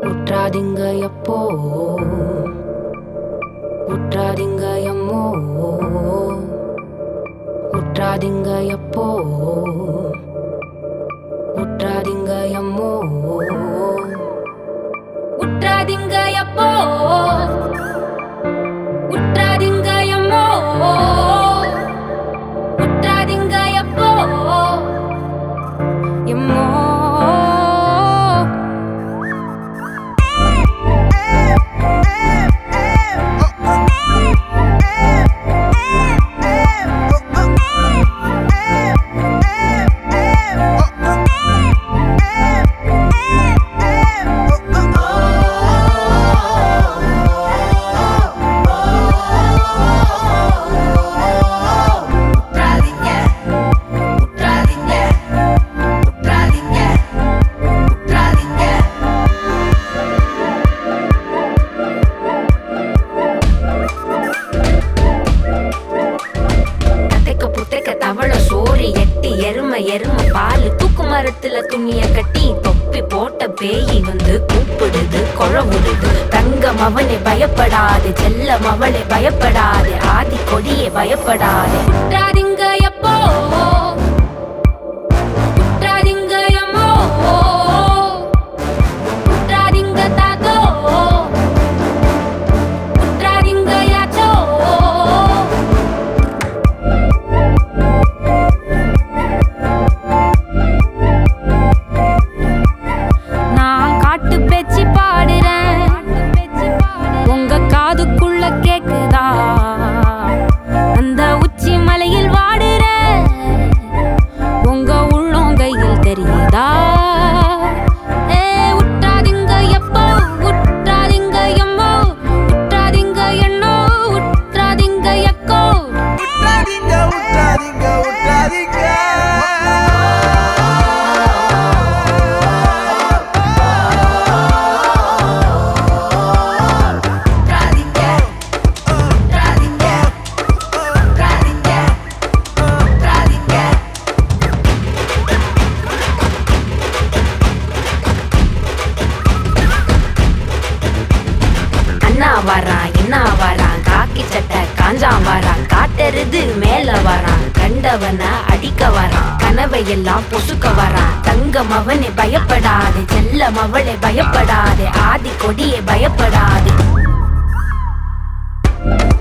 உற்றாதீங்க எப்போ உற்றாதீங்க எம்மோ உற்றாதீங்க எப்போ உற்றாதீங்க எம்மோ உற்றாதீங்க எப்போ உற்றாதீங்க எம்மோ உற்றாதீங்க எப்போ எம்மோ உற்றாதீங்க உற்றாதீங்க உற்றாதீங்க உற்றாதீங்க கத்தைக்க புத்தைக்க தவள சோறு எட்டி எருமை எருமை பால் தூக்கு மரத்துல துணிய கட்டி தொப்பி போட்ட பேயி வந்து கூப்பிடுது குழவுடுது தங்கம் அவனை பயப்படாது செல்லம் அவளை பயப்படாது ஆதி கொடியே பயப்படாது உற்றாதீங்க எப்போ உற்றாதீங்க எம்மோ உற்றாதீங்க தாத்தோ உற்றாதீங்க யாச்சோ நான் காட்டு பேச்சு பாடுறேன் உங்க காதுக்குள்ள கேக்குதா அந்த உச்சி மலையில் வாடுறேன் உங்க உள்ளங்கையில் தெரியுதா ஏ உற்றாதீங்க எப்போ உற்றாதீங்க எம்மோ உற்றாதீங்க எண்ணோ உற்றாதீங்க எக்கோ விட்டாதீங்க விட்டாதீங்க விட்டாதீங்க உற்றாதீங்க உற்றாதீங்க உற்றாதீங்க உற்றாதீங்க அண்ணா வரான் இன்னா வரான் காக்கி சட்டை காஞ்சா வரான் காட்டெருது மேல வரான் கண்டவன அடிக்க வரான் கனவை எல்லாம் பொசுக்க வரான் தங்கம் அவனை பயப்படாது செல்லம் அவளை பயப்படாது ஆதி கொடியை பயப்படாது